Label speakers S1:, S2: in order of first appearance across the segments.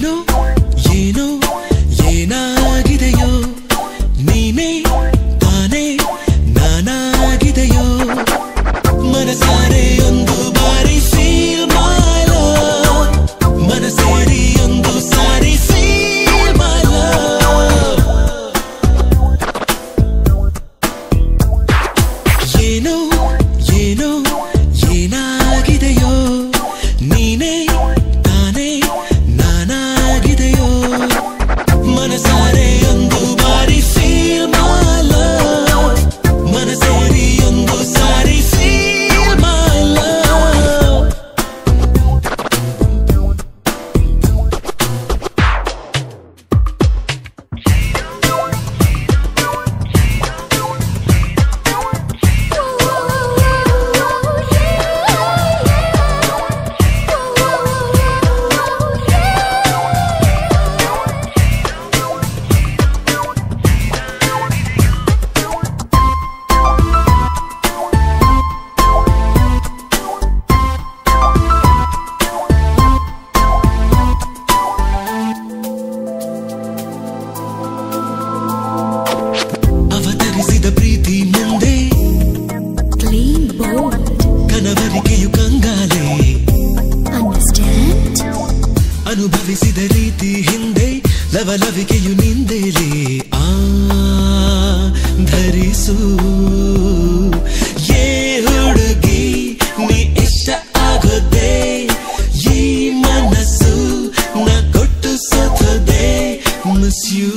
S1: ಏನೋ ಏನೋ ಏನಾಗಿದೆಯೋ ನೀನೇ ತಾನೇ ನಾನಾಗಿದೆಯೋ ಮನಸಾರೆ ಒಂದು ಬಾರಿ ಫೀಲ್ ಮೈ ಲವ್ ಮನಸೇರಿ ಒಂದು ಸಾರಿ ಫೀಲ್ ಮೈ ಲವ್ ಏನೋ ಏನೋ ಏನಾಗಿದೆಯೋ ನೀನೇ ತಾನೇ ನಾನಾಗಿದೆಯೋ ಮನಸಾರೆ ಒಂದು ಬಾರಿ ಫೀಲ್ ಮೈ ಲವ್ ಮನಸೇರಿ ಒಂದು ಸಾರಿ ಫೀಲ್ ಮೈ ಲವ್ ಅವತರಿಸಿದ ಪ್ರೀತಿ ಮುಂದೆ
S2: Clean bold.
S1: ಕನವರಿಕೆಯು ಕಂಗಾಲೆ
S2: Understand?
S1: ಅನುಭವಿಸಿದ ರೀತಿ ಹಿಂದೆ ಲವಲವಿಕೆಯು ನಿಂದೆಲೆ ಆ ಧರಿಸು ಏ ಹುಡುಗಿ ನೀ ಇಷ್ಟ ಆಗೋದೆ ಈ ಮನಸ್ಸು ನ ಕೊಟ್ಟು ಸೋತದೆ ಮಿಸ್ ಯು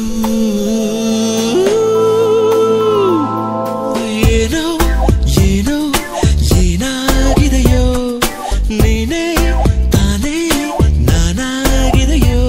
S1: ಏನೋ ಏನೋ ಏನಾಗಿದೆಯೋ ನೀನೇ ತಾನೇ ನಾನಾಗಿದೆಯೋ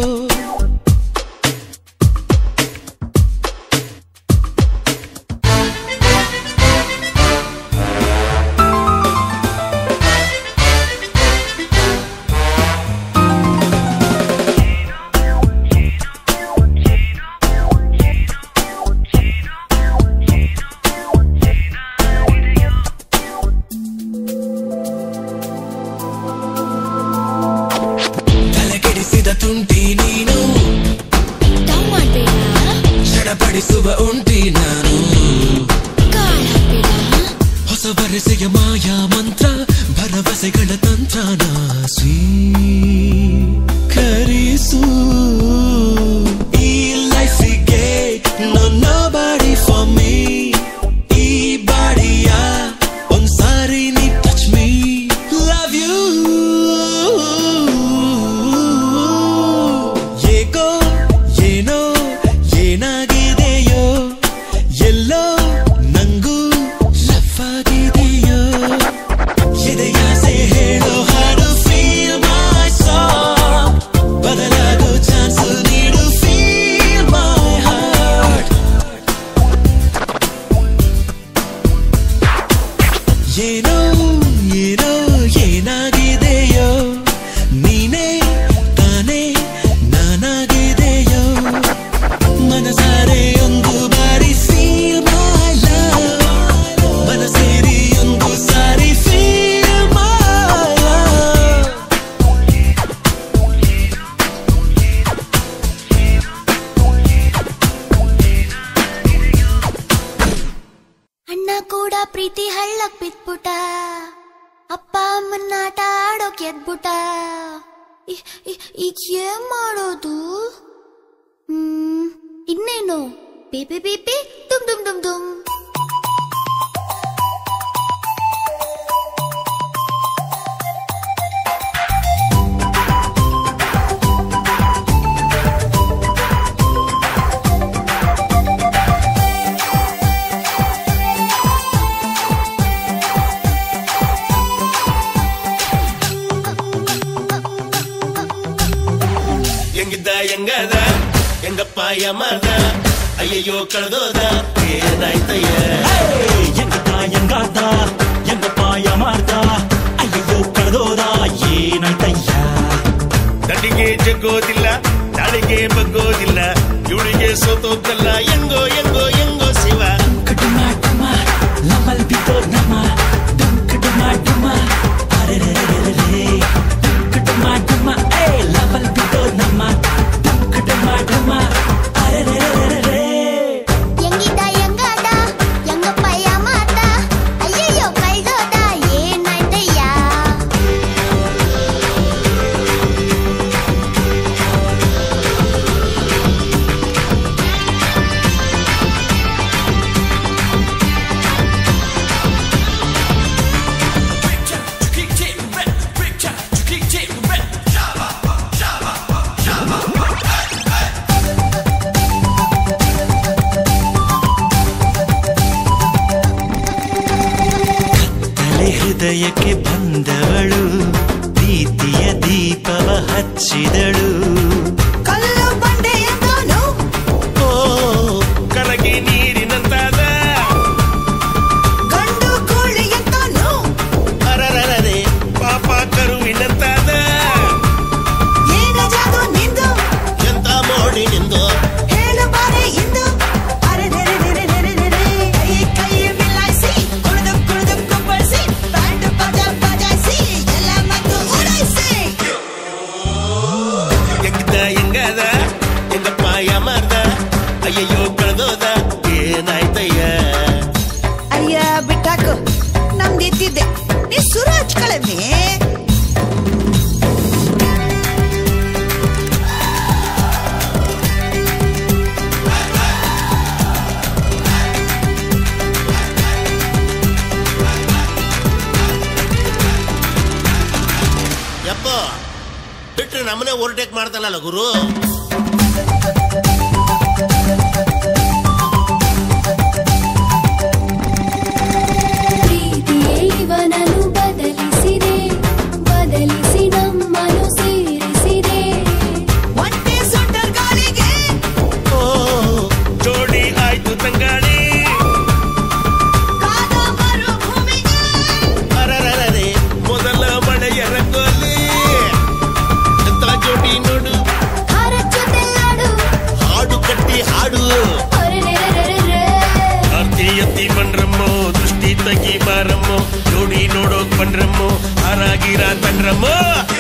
S1: ತಲೆ ಕೆಡಿಸಿದ ತುಂಟಿ ನೀನು
S2: Down ಮಾಡ್ಬೇಡ
S1: ಚಡಪಡಿಸುವ ಉಂಟಿ ನಾನು
S2: ಕಾಲ್ ಹಾಕ್ಬೇಡ
S1: ಹೊಸ ವರಸೆಯ ಮಾಯಾ ಮಂತ್ರ ಭರವಸೆಗಳ ತಂತ್ರನ ಸ್ವೀಕರಿಸು ಈ ಲೈಫಿಗೆ ನೋ ಬಾಡಿ ಫಾರ್ ಮೀ ಈ ಬಾಡಿಯ ಒಂದ್ಸಾರಿ ನೀ ಟಚ್ ಮೀ ಲವ್ ಯು ಏಕೋ ಏನೋ ಏನಾಗಿದೆಯೋ ಎಲ್ಲೋ ನಂಗೂ ಲವ್ ಆಗಿದೆಯೋ ಎದೆಯಾಸೆ ಹೇಳೋ ಹಾಡು ಫೀಲ್ ಮೈ ಸಾಂಗ್ ಬದಲಾಗೋ ಚಾನ್ಸ್ ನೀಡು ಫೀಲ್ ಮೈ ಹಾರ್ಟ್ ಏನೋ ಏನೋ ಏನಾಗಿದೆಯೋ ನೀನೇ ತಾನೇ ನಾನಾಗಿದೆಯೋ ಮನಸಾರೆ ಒಂದು ಬಾರಿ ಫೀಲ್ ಮೈ ಲವ್ ಮನಸೇರಿ ಒಂದು ಸಾರಿ ಫೀಲ್ ಮೈ ಲವ್
S2: ಅಣ್ಣ ಕೂಡ ಪ್ರೀತಿ ಹಳ್ಳಕ್ ಬಿದ್ಬಿಟ ಅಪ್ಪ ಅಮ್ಮನ ಆಟ ಆಡೋಕ್ ಎದ್ಬಿಟ ಇ- ಇ- ಈಗ ಏನ್ ಮಾಡೋದು ಹ್ಮ್ ಇನ್ನೇನು ಬೇಬಿ ಬೇಬಿ ಡುಮ್ ಡುಮ್ ಡುಮ್ ಡುಮ್
S3: ಹೆಂಗಿದ್ದ ಹೆಂಗದ ಹೆಂಗಪ್ಪ ಯಮದ ಅಯ್ಯಯ್ಯೋ ಕಳೆದೋದ ಏನಾಯ್ತಯ್ಯ
S4: ಎಂಗತ್ತ ಎಂಗಾತ ಎಂಗಪ್ಪ ಯಮಾರ್ತ ಅಯ್ಯಯ್ಯೋ ಕಳೆದೋದ ಏನಾಯ್ತಯ್ಯ
S3: ದಂಡಿಗೆ ಜಗ್ಗೋದಿಲ್ಲ ನಾಳಿಗೆ ಬಗ್ಗೋದಿಲ್ಲ ಇವಳಿಗೆ ಸೋತೋದ್ದಲ್ಲ ಹೆಂಗೋ ಹೆಂಗೋ ಹೆಂಗೋ ಶಿವ
S4: ಕಡುಮ ಡುಮ ಲಮಲ್ ಬಿದ್ದೋ ನಮ ಡುಮ್ ಕಡುಮ ಡುಮ ಅರೆರೆರೆರೆರೆ ಡುಮ್ ಕಡುಮ ಡುಮ ಏ ಲಮಲ್ ಬಿದ್ದೋ ನಮ
S1: ಹೃದಯಕ್ಕೆ ಬಂದವಳು ಪ್ರೀತಿಯ ದೀಪವ ಹಚ್ಚಿದಳು
S5: ಕಲ್ಲು ಬಂಡೆ ಎಂದೋನು
S3: ಓ ಕರಗಿ ನೀರಿನಂತಾದ
S5: ಗಂಡು ಕೋಳಿ ಎಂದೋನು
S3: ಅರರರರೆ ಪಾಪ ಕರುವಿನಂತಾದ
S5: ಏನ ಜಾದು ನಿಂದು
S3: ಎಂತ ಮೋಡಿ ನಿಂದು
S5: ಹೇಳು ಬಾರೆ ಇಂದು ಅರೆರೆರೆರೆರೆರೆರೆ. ಕೈ ಕೈ ಮಿಲಾಯಿಸಿ ಕುಣಿದು ಕುಣಿದು ಕುಪ್ಪಳಿಸಿ ಬ್ಯಾಂಡ್ ಬಾಜಾ ಬಜಾಯಿಸಿ ಎಲ್ಲ ಮತ್ತು ಉಡಾಯಿಸಿ
S3: ಹೆಂಗಿದ್ದ ಹೆಂಗದ ಹೆಂಗಪ್ಪ ಯಾಮಾರ್ದ ಅಯ್ಯಯ್ಯೋ ಕಳೆದೋದ ಏನಾಯ್ತಯ್ಯ
S5: ಅಯ್ಯ ಬಿಟ್ಟಾಕು ನಮ್ದು ಎತ್ತಿದ್ದೆ ನೀ ಸುರು ಹಚ್ಕೊಳಮೆ
S3: ಯಪ್ಪ ಬಿಟ್ರೆ ನಮ್ಮನೆ ಓವರ್ಟೇಕ್ ಮಾಡ್ತಾನಲ್ಲ ಗುರು
S2: ಪ್ರೀತಿಯೇ ಇವನನ್ನು ಬದಲಿಸಿದೆ ಬದಲಿಸಿ ನಮ್ಮನ್ನು ಸೇರಿಸಿದೆ
S5: ಒಂದೇ ಸೊಂಟರ್ ಗಾಳಿಗೆ
S3: ಓ ಜೋಡಿ ಆಯ್ತು ತಂಗಾಳಿ
S5: ಕಾದ ಮರುಭೂಮಿಗೆ
S3: ಅರರರರೆ ಮೊದಲ ಮಳೆಯ ರಂಗೋಲಿ ಎಂತ ಜೋಡಿ ನೋಡು
S2: ಹಾರ ಜೊತೆಲಾಡು
S3: ಹಾಡು ಕಟ್ಟಿ ಹಾಡು
S2: ಅರೆರೆರೆರೆರೆ.
S3: ಆರ್ತಿ ಎತ್ತಿ ಬಂಡ್ರಮ್ಮೋ ದೃಷ್ಟಿ ತಗಿ ಬಾರಮ್ಮೋ ಜೋಡಿ ನೋಡೋಕ್ ಬಂಡ್ರಮ್ಮೋ ಹಾರಾಗಿರ ತಂಡ್ರಮ್ಮೋ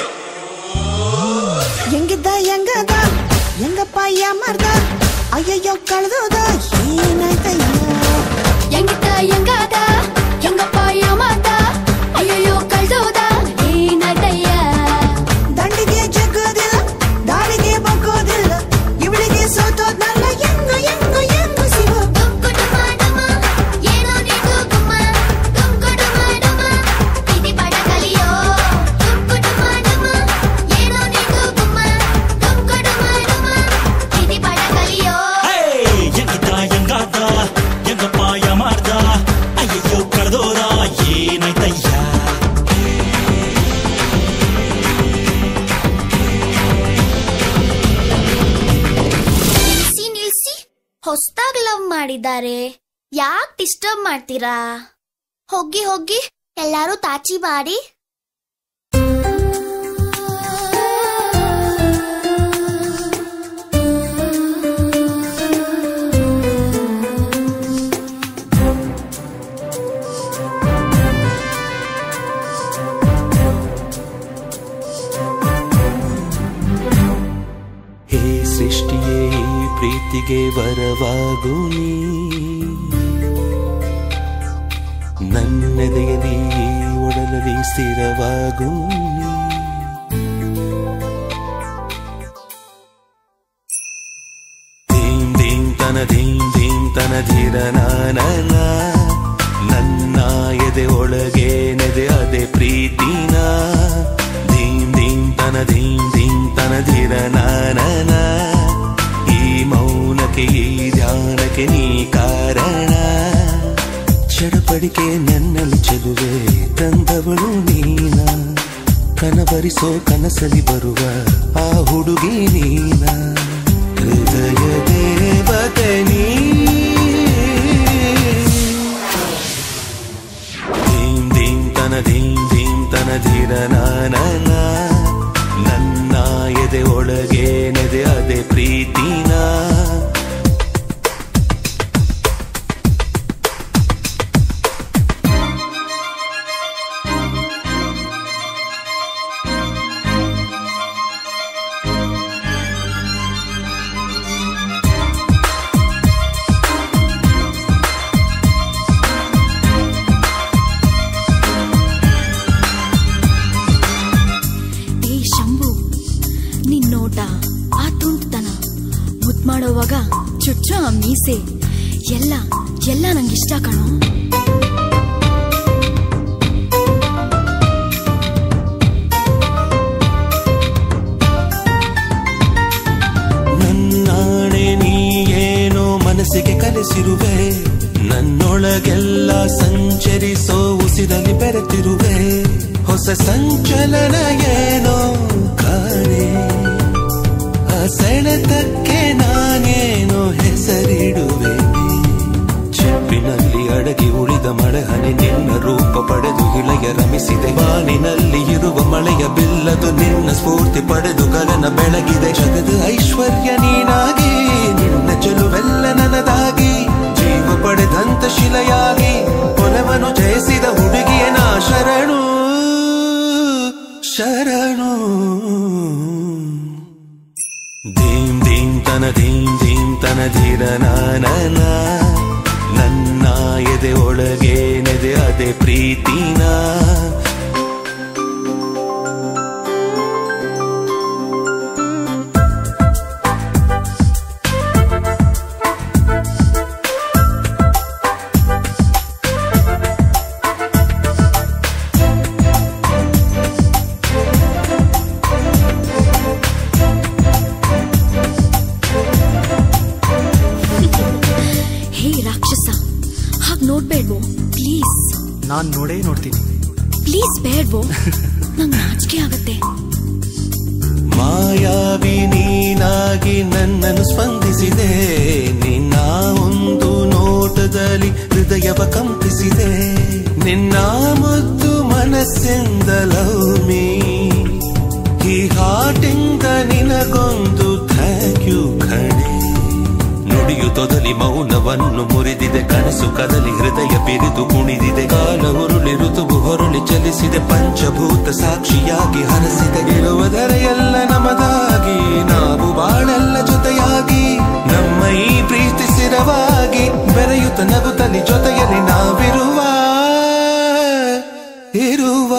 S5: ಹೆಂಗಿದ್ದ ಹೆಂಗದ ಹೆಂಗಪ್ಪ ಯಾಮರ್ದ ಅಯ್ಯಯ್ಯೋ ಕಳ್ದೋದ ಏನಾಯ್ತಯ್ಯ
S2: ಹೆಂಗಿದ್ದ ಹೆಂಗಾದ ಹೆಂಗಪ್ಪ ಯಾಮಾದ ಅಯ್ಯಯ್ಯೋ ಕಳ್ದೋದ ಏನಾಯ್ತಯ್ಯ
S5: ದಂಡಿಗೆ ಜಗ್ಗೋದಿಲ್ಲ ದಾರಿಗೆ ಬಗ್ಗೋದಿಲ್ಲ ಇವಳಿಗೆ ಸೋತೋದ್ನಲ್ಲ ಹೆಂಗು ಹೆಂಗು ಹೆಂಗು ಸಿಗೋ
S2: ದುಂಕುಡು ಮಾಡಮ್ಮ ಏನೋ ನೀಡು ಗುಮ್ಮ ದುಂಕುಡು ಮಾಡಮ್ಮ ಇದು ಬಡ ಕಲಿಯೋ ದುಂಕುಡು ಮಾಡಮ್ಮ ಏನೋ ನೀಡು ಗುಮ್ಮ ದುಂಕುಡು ಮಾಡಮ್ಮ ಇದು ಬಡ ಕಲಿಯೋ
S4: ಹೇ ಹೆಂಗಿದ್ದ ಹೆಂಗಾದ ಹೆಂಗಪ್ಪ ಯಮಾರ್ದ ಅಯ್ಯಯ್ಯೋ ಕಳೆದೋದ ಏನಾಯ್ತಯ್ಯ
S2: ನಿಲ್ಸಿ ನಿಲ್ಸಿ ಹೊಸ್ದಾಗ್ ಲವ್ ಮಾಡಿದ್ದಾರೆ ಯಾಕ್ ಡಿಸ್ಟರ್ಬ್ ಮಾಡ್ತೀರಾ ಹೋಗಿ ಹೋಗಿ ಎಲ್ಲಾರು ತಾಚಿ ಬಾಡಿ
S1: ಹೇ ಸೃಷ್ಟಿಯೇ ಈ ಪ್ರೀತಿಗೆ ವರವಾಗು ನೀ ನನ್ನೆದೆಯಲಿ ಈ ಒಡಲಲ್ಲಿ ಸ್ಥಿರವಾಗು ನೀ ಧೀಂ ಧೀಂ ತನ ಧೀಂ ಧೀಂ ತನ ಧೀರ ನಾನನ ನನ್ನ ಎದೆ ಒಳಗೆ ನೆದೆ ಅದೆ ಪ್ರೀತಿನ ಧೀಂ ಧೀಂ ತನ ಧೀಂ ಧೀಂ ತನ ಧೀರ ನಾನನ ಈ ಮೌನಕ್ಕೆ ಈ ಧ್ಯಾನಕ್ಕೆ ನೀ ಕಾರಣ ಚಡಪಡಿಕೆ ನನ್ನಲ್ಲಿ ಚೆಲುವೆ ತಂದವಳು ನೀನ ಕನಬರಿಸೋ ಕನಸಲಿ ಬರುವ ಆ ಹುಡುಗಿ ನೀನ ಹೃದಯ ದೇವತೆ ನೀ ಧೀಂ ಧೀಂ ತನ ಧೀಂ ಧೀಂ ತನ ಧೀರ ನಾನನ ನನ್ನ ಎದೆ ಒಳಗೆ ನೆದೆ ಅದೆ ಪ್ರೀತಿನ
S6: ಏ ಶಂಭು ನಿನ್ ನೋಟ ಆ ತುಂಟತನ ಮುದ್ ಮಾಡೋವಾಗ ಚುಚ್ಚು ಆ ಮೀಸೆ ಎಲ್ಲ ಎಲ್ಲ ನಂಗಿಷ್ಟ ಕಣೋ
S1: ನನ್ನಾಣೆ ನೀ ಏನೋ ಮನಸ್ಸಿಗೆ ಕಲಿಸಿರುವೆ ನನ್ನೊಳಗೆಲ್ಲ ಸಂಚರಿಸೋ ಉಸಿರು ಉಸಿರಲ್ಲಿ ಬೆರೆತಿರುವೆ ಹೊಸ ಸಂಚಲನ ಏನೋ ಕಾಣೆ ಆ ಸೆಳೆತಕ್ಕೆ ನಾನೇನೋ ಹೆಸರಿಡುವೆ ಚೆಪ್ಪಿನಲ್ಲಿ ಅಡಗಿ ಉಳಿದ ಮಳೆ ಹನಿ ನಿನ್ನ ರೂಪ ಪಡೆದು ಇಳೆಯ ರಮಿಸಿದೆ ಬಾನಿನಲ್ಲಿ ಇರುವ ಮಳೆಯ ಬಿಲ್ಲದು ನಿನ್ನ ಸ್ಫೂರ್ತಿ ಪಡೆದು ಗಗನ ಬೆಳಗಿದೆ ಜಗದ ಐಶ್ವರ್ಯ ನೀನಾಗಿ ನಿನ್ನ ಚೆಲುವೆಲ್ಲ ನನದಾಗಿ ಜೀವ ಪಡೆದಂತ ಶಿಲೆಯಾಗಿ ಕೊಲವನ್ನು ಜಯಿಸಿದ ಹುಡುಗಿಯ ನಾ ಶರಣು ಶರಣು ಧೀಂ ಧೀಂ ತನ ಧೀಂ ಧೀಂ ತನ ಧೀರ ನಾನ ನನ್ನ ಎದೆ ಒಳಗೆ ನೆದೆ ಅದೇ ಪ್ರೀತಿನ
S6: ಹೇ ರಾಕ್ಷಸ ಹಾಗ್ ನೋಡ್ಬೇಡ್ವೋ ಪ್ಲೀಸ್
S7: ನಾನ್ ನೋಡೇ ನೋಡ್ತೀನಿ
S6: ಪ್ಲೀಸ್ ಬೇಡ್ವೋ ನಂಗ್ ನಾಚಿಕೆ ಆಗತ್ತೆ
S1: ಮಾಯಾವಿ ನೀನಾಗಿ ನನ್ನನ್ನು ಸ್ಪಂದಿಸಿದೆ ನಿನ್ನ ಒಂದು ನೋಟದಲ್ಲಿ ಹೃದಯವ ಕಂಪಿಸಿದೆ ನಿನ್ನ ಮುದ್ದು ಮನಸ್ಸಿಂದ ಲವ್ ಮೀ ಈ ಹಾಟಿಂದ ನಿನಗೊಂದು ಥ್ಯಾಂಕ್ ಯು ಕಣೆ ನುಡಿಯು ತೊದಲಿ ಮೌನವನ್ನು ಮುರಿದಿದೆ ಕನಸು ಕದಲಿ ಹೃದಯ ಬಿರಿದು ಕುಣಿದಿದೆ ಕಾಲ ಉರುಳಿ ಋತುವು ಹೊರಳಿ ಚಲಿಸಿದೆ ಪಂಚಭೂತ ಸಾಕ್ಷಿಯಾಗಿ ಹರಸಿದೆ ಇರುವುದರ ಎಲ್ಲ ನಮದಾಗಿ ನಾವು ಬಾಳೆಲ್ಲ ಜೊತೆಯಾಗಿ ನಮ್ಮ ಈ ಪ್ರೀತಿ ಸ್ಥಿರವಾಗಿ ಬೆರೆಯುತ್ತ ನಗುತ್ತಲಿ ಜೊತೆಯಲ್ಲಿ ನಾವಿರುವ ಇರುವ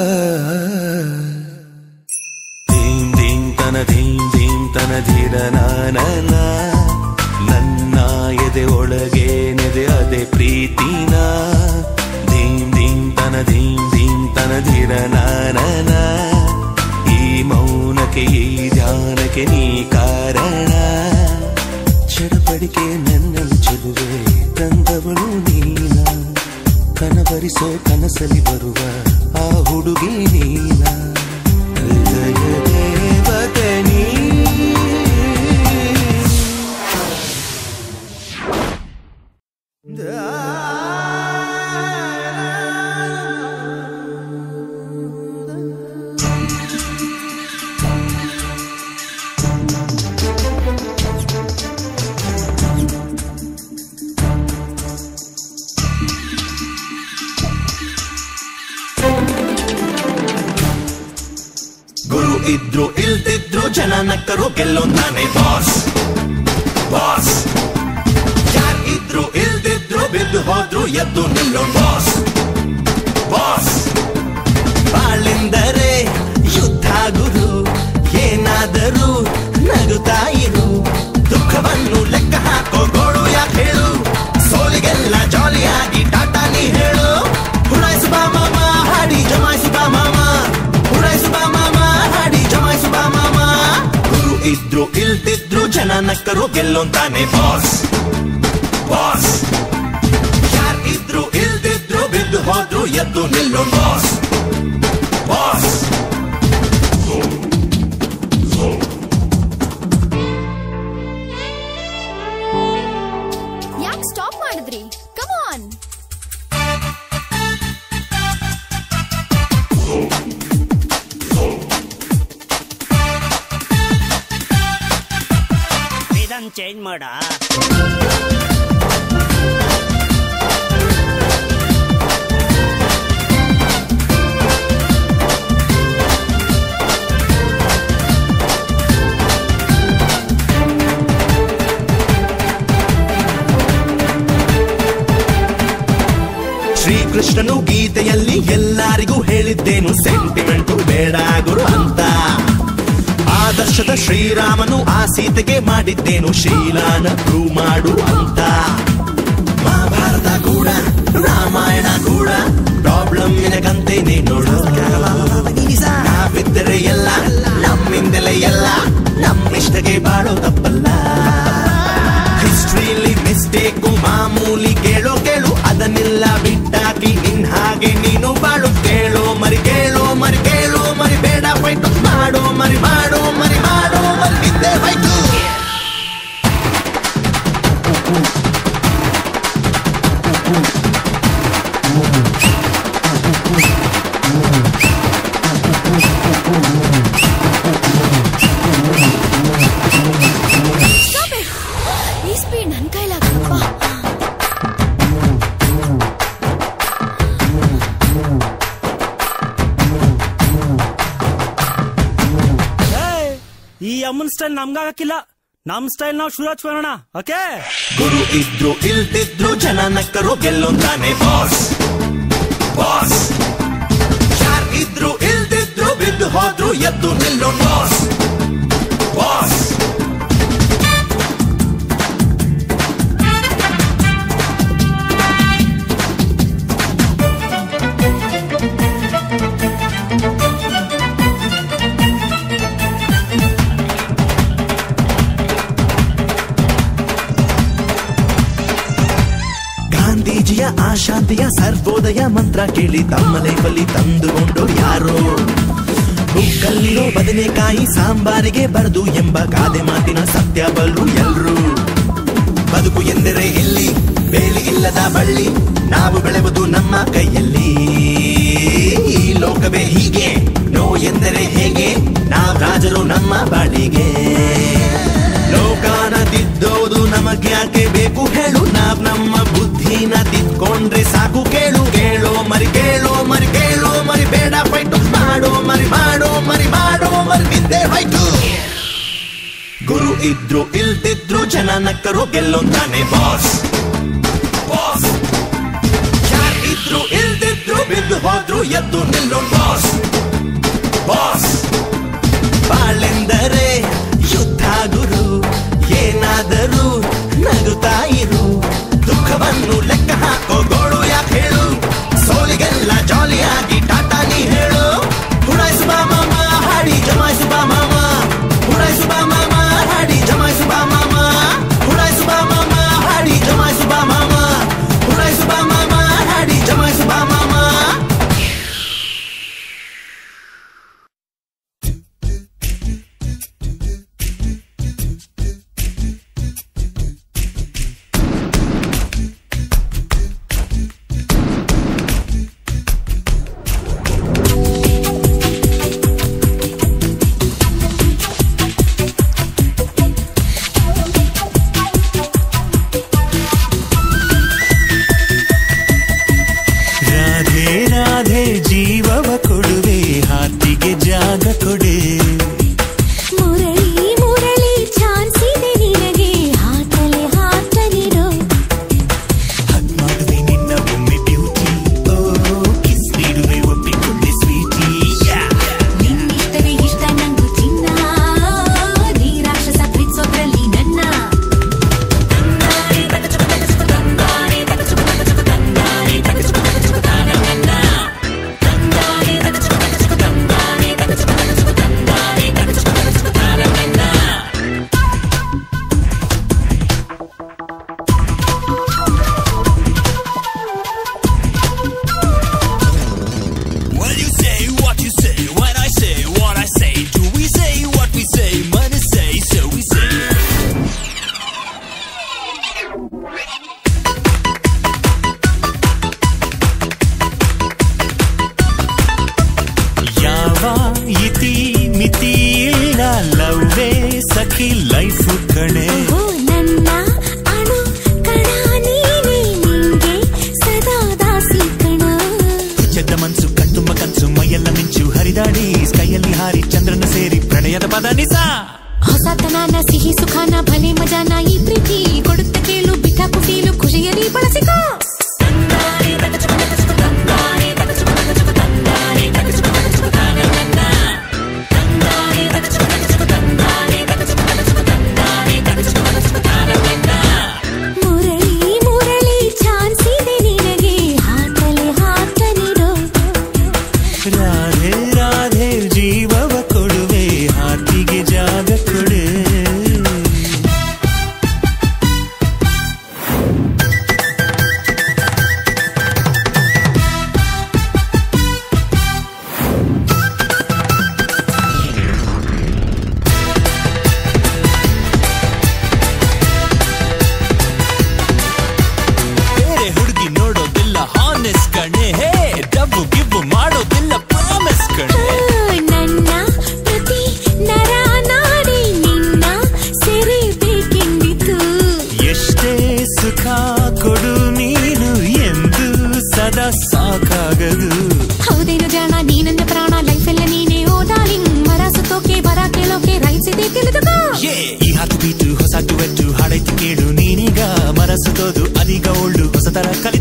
S1: ಧೀಂ ಧೀಂ ತನ ಧೀಂ ಧೀಂ ತನ ಧೀರ ನಾನ ನನ್ನ ಎದೆ ಒಳಗೆ ನೆದೆ ಅದೇ ಪ್ರೀತಿನ ಧೀಂ ಧೀಂ ತನ ಧೀಂ ಧೀಂ ತನ ಧೀರ ನಾನ ಈ ಮೌನಕ್ಕೆ ಈ ಧ್ಯಾನಕ್ಕೆ ನೀ ಕಾರಣ ಚಡಪಡಿಕೆ ನನ್ನನ್ನು ಚೆಲುವೆ ತಂದವಳು ನೀನ ಕನಬರಿಸೋ ಕನಸಲಿ ಬರುವ ಆ ಹುಡುಗಿ ನೀನ ಹೃದಯ ದೇವತೆ ನೀ
S8: ಗುರು ಇದ್ರು ಇಲ್ದಿದ್ರು ಜನ ನಕ್ಕರು ಗೆಲ್ಲೊಂದಾನೆ ಬಾಸ್ ಬಾಸ್ ಯಾರ್ ಇದ್ರು ಇಲ್ದಿದ್ರು ಬಿದ್ದು ಹೋದ್ರು ಎದ್ದು ನಿಲ್ಲೋ ಬಾಸ್ ಬಾಸ್ ಬಾಳೆಂದರೆ ಯುದ್ಧ ಗುರು ಏನಾದರೂ ನಗುತ್ತಾ ಇರು ದುಃಖವನ್ನು ಲೆಕ್ಕ ಹಾಕೋ ಗೋಳು ಯಾಕೆ ಹೇಳು ಸೋಲಿಗೆಲ್ಲ ಜಾಲಿಯಾಗಿ ಟಾಟಾ ನೀ ಹೇಳು ಉಡಾಯಿಸು ಬಾ ಮಾಮ ಹಾಡಿ ಜಮಾಯಿಸು ಬಾ ಮಾಮ ಉಡಾಯಿಸು ಬಾ ಮಾಮ ಹಾಡಿ ಜಮಾಯಿಸು ಬಾ ಮಾಮ ಗುರು ಇದ್ರು ಇಲ್ದಿದ್ರು ಜನ ನಕ್ಕರು ಗೆಲ್ಲೊಂತಾನೆ ಬಾಸ್ ಬಾಸ್ ಯಾರ್ ಇದ್ರು ಇಲ್ದಿದ್ರು ಬಿದ್ದು ಹೋದ್ರು ಎದ್ದು ನಿಲ್ಲೋ ಬಾಸ್ ಬಾಸ್
S6: ಯಾಕೆ ಸ್ಟಾಪ್ ಮಾಡಿದ್ರಿ ಕಮ್ ಆನ್
S9: ಇದನ್ ಚೇಂಜ್ ಮಾಡ
S8: ಶ್ರೀಕೃಷ್ಣನು ಗೀತೆಯಲ್ಲಿ ಎಲ್ಲರಿಗೂ ಹೇಳಿದ್ದೇನು ಸೆಂಟಿಮೆಂಟು ಬೇಡ ಗುರು ಅಂತ ಆದರ್ಶದ ಶ್ರೀರಾಮನು ಆ ಸೀತೆಗೆ ಮಾಡಿದ್ದೇನು ಶೀಲಾನ ಪ್ರೂವ್ ಮಾಡು ಅಂತ ಮಹಾಭಾರತ ಕೂಡ ರಾಮಾಯಣ ಕೂಡ ಪ್ರಾಬ್ಲಮ್ ನಿನಗಂತೇನೆ ನೋಡು ನಾವಿದ್ದರೆ ಎಲ್ಲ ನಮ್ಮಿಂದಲೇ ಎಲ್ಲ ನಮ್ಮಿಷ್ಟಕ್ಕೆ ಬಾಳೋ ತಪ್ಪಲ್ಲ ಹಿಸ್ಟ್ರಿಲಿ ಮಿಸ್ಟೇಕು ಮಾಮೂಲಿ ಕೇಳೋ ಕೇಳು ಅದನ್ನೆಲ್ಲ ಬಿಟ್ಟಾಕಿ ನಿನ್ ಹಾಗೆ ನೀನು ಮರಿ ಮಾಡು ಮರಿ ಮಾಡು ಮರಿ ನಿದ್ದೆ ಹೋಯ್ತು
S6: Stop it! ಈ ಸ್ಪೀಡ್ ನನ್ನ ಕೈಲಾಗಲ್ಲಪ್ಪ
S7: ಏಯ್, ಈ ಅಮ್ಮನ್ ಸ್ಟೈಲ್ ನಮ್ಗಾಗಕ್ಕಿಲ್ಲ ನಮ್ ಸ್ಟೈಲ್ ನಾವು ಶುರು ಹಚ್ಕೊಳ್ಳೋಣ ಓಕೆ
S8: ಗುರು ಇದ್ರು ಇಲ್ದಿದ್ರು ಜನ ನಕ್ಕರು ಗೆಲ್ಲೊಂದಾನೆ ಬಾಸ್ ಬಾಸ್ ಯಾರ್ ಇದ್ರು ಇಲ್ದಿದ್ರು ಬಿದ್ದು ಹೋದ್ರು ಎದ್ದು ನಿಲ್ಲೋ ಬಾಸ್ ಬಾಸ್ ಗಾಂಧೀಜಿಯ ಆಶಾಂತಿಯ ಸರ್ವೋದಯ ಮಂತ್ರ ಕೇಳಿ ತಮ್ಮ ಲೈಫಲ್ಲಿ ತಂದುಕೊಂಡು ಯಾರೋ ಬುಕ್ಕಲ್ಲಿರೋ ಬದನೆಕಾಯಿ ಸಾಂಬಾರಿಗೆ ಬರದು ಎಂಬ ಗಾದೆ ಮಾತಿನ ಸತ್ಯ ಬಲ್ರು ಎಲ್ರು ಬದುಕು ಎಂದರೆ ಇಲ್ಲಿ ಬೇಲಿ ಇಲ್ಲದ ಬಳ್ಳಿ ನಾವು ಬೆಳೆವುದು ನಮ್ಮ ಕೈಯಲ್ಲಿ ಈ ಲೋಕವೇ ಹೀಗೆ ನೋ ಎಂದರೆ ಹೇಗೆ ನಾವು ರಾಜರು ನಮ್ಮ ಬಾಳಿಗೆ ಲೋಕಾನ ತಿದ್ದೋದು ನಮಗ್ಯಾಕೆ ಬೇಕು ಹೇಳು ನಾವ್ ನಮ್ಮ ಬುದ್ಧಿನ ತಿದ್ಕೊಂಡ್ರೆ ಸಾಕು ಕೇಳು ಕೇಳೋ ಮರಿ ಕೇಳೋ ಮರಿ ಕೇಳೋ ಮರಿ ಬೇಡ ಫೈಟು ಮಾಡೋ ಮರಿ ಮಾಡೋ ಮರಿ ಮಾಡೋ ಮರಿ ನಿದ್ದೆ ಹೋಯ್ತು ಗುರು ಇದ್ರು ಇಲ್ದಿದ್ರು ಜನ ನಕ್ಕರು ಗೆಲ್ಲೊಂದಾನೆ ಬಾಸ್ ಬಾಸ್ ಯಾರ್ ಇದ್ರು ಇಲ್ದಿದ್ರು ಬಿದ್ದು ಹೋದ್ರು ಎದ್ದು ನಿಲ್ಲೋ ಬಾಸ್ ಬಾಸ್ ಬಾಳೆಂದರೆ ಯುದ್ಧ ಗುರು ಏನಾದರೂ ನಗುತ್ತಾ ಇರು ದುಃಖವನ್ನು ಲೆಕ್ಕ ಹಾಕೋ ಗೋಳು ಯಾಕೆ ಹೇಳು ಸೋಲಿಗೆಲ್ಲ ಜಾಲಿಯಾಗಿ ಟಾಟಾ ನೀ ಹೇಳು ಹುಡಾಯಿಸು ಬಾ ಮಾಮ ಹಾಡಿ ಜಮಾಯಿಸು ಬಾ ಮಾಮ ಹುಡಾಯಿಸು ಬಾ ಮಾಮ ಹಾಡಿ ಜಮಾಯಿಸು ಬಾ ಮಾಮ ಹುಡಾಯಿಸು ಬಾ ಮಾಮ ಹಾಡಿ ಜಮಾಯಿಸು ಬಾ ಮಾಮ ಹುಡಾಯಿಸು ಬಾ ಮಾಮ ಹಾಡಿ ಜಮಾಯಿಸು ಬಾ ಮಾಮ
S1: ರಾಧೆ ರಾಧೆ ಜೀವವ ಕೊಡುವೆ ಹಾತಿಗೆ ಜಾಗ ಕೊಡೆ
S6: ಮುರಳಿ ಮುರಳಿ ಚಾನ್ಸಿದೆ ನಿನಗೆ ಹಾಕಲೆ ಹಾಕಲಿರೋ
S1: ಹಗ್ ಮಾಡುವೆ ನಿನ್ನ ಒಮ್ಮೆ ಬ್ಯೂಟಿ ಓ ಕಿಸ್ ನೀಡುವೆ ಒಪ್ಪಿಕೊಂಡೆ ಸ್ವೀಟಿ
S6: ನಿನ್ನಿಷ್ಟವೇ ಇಷ್ಟ ನಂಗು ಚಿನ್ನ ನೀ ರಾಕ್ಷಸ ಪ್ರೀತಿಸೋದ್ರಲ್ಲಿ ನನ್ನ
S1: Well you say what you say when I say what I say do we say what we say money say so we say ಯಾವ ಇತಿ ಮಿತಿ ಇಲ್ಲ ಲವ್ವೇ ಸಖಿ ಲೈಫ್ ಕಣೆ
S6: ಓ ನನ್ನ ಅಣು ಕಣ ನೀನೇ ನಿಂಗೆ ಸದಾ ದಾಸಿ ಕಣ
S1: ಚೆದ್ದ ಮನ್ಸು ಕಣ್ತುಂಬ ಕನ್ಸು ಮೈಯೆಲ್ಲ ಮಿಂಚು ಹರಿದಾಡಿ ಸ್ಕೈಯಲ್ಲಿ ಹಾರಿ ಚಂದ್ರನ ಸೇರಿ ಪ್ರಣಯದ ಪದ ನಿಸ
S6: ಹೊಸತನನ ಸಿಹಿ ಸುಖಾನ ಭಲೆ ಮಜಾನ ಈ ಪ್ರೀತಿ ಕೊಡುತ್ತ ಕೇಳು ಬಿಟ್ಟಾಕು ಫೀಲು ಖುಷಿಯಲ್ಲಿ ಬಳಸಿಕೋ ಮುರಳಿ ಮುರಳಿ ಚಾನ್ಸ್ ಇದೆ ನಿನಗೆ ಹಾಕಲೆ ಹಾಕಲಿರೋ
S1: ರಾಧೆ ರಾಧೆ ಜೀವವ ಕೊಡುವೆ ಹಾತಿಗೆ ಜಾಗ ಕೊಡೆ
S7: ತರ ಕಲಿ